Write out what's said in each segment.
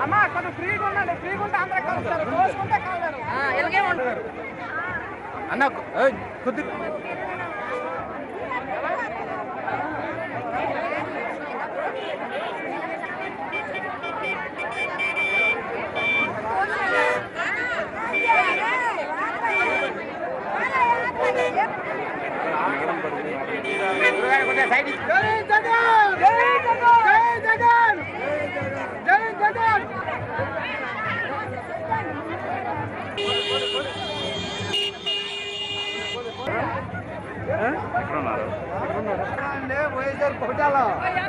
అమ్మా కొంచెం ఫ్రీగా ఉండండి ఫ్రీగా ఉంటే అందరూ కలుస్తారు కోసుకుంటే కలవరు ఇలాగే ఉంటుంది అన్న కొద్ది జై జగన్ జై జగన్ జై జగన్ జై జగన్ వైఎస్ఆర్ కోటాలో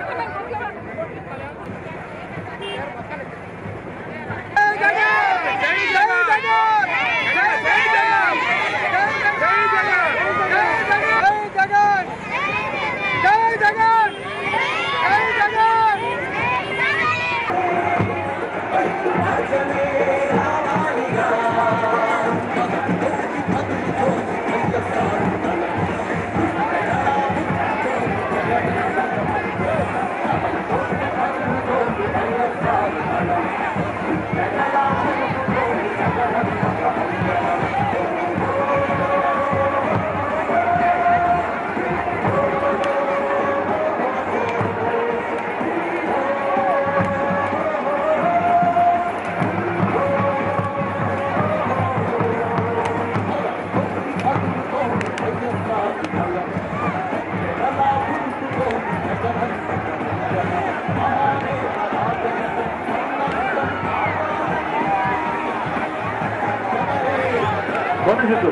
జై జగన్ జై జగన్ జై జగన్ జై జగన్ జై జగన్ జై జగన్ జై జగన్ జై జగన్ గమనించు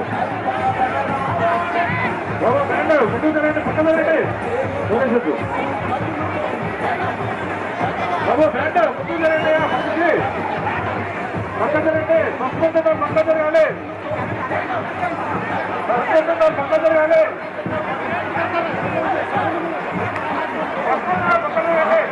బాబా బ్యాండ్ ముందుకు రండి పక్కన రండి గమనించు బాబా బ్యాండ్ ముందుకు రండి పక్కకి పక్క జరగండి పక్క పక్క జరగాలి పక్క పక్క జరగాలి పక్కన పక్క జరగాలి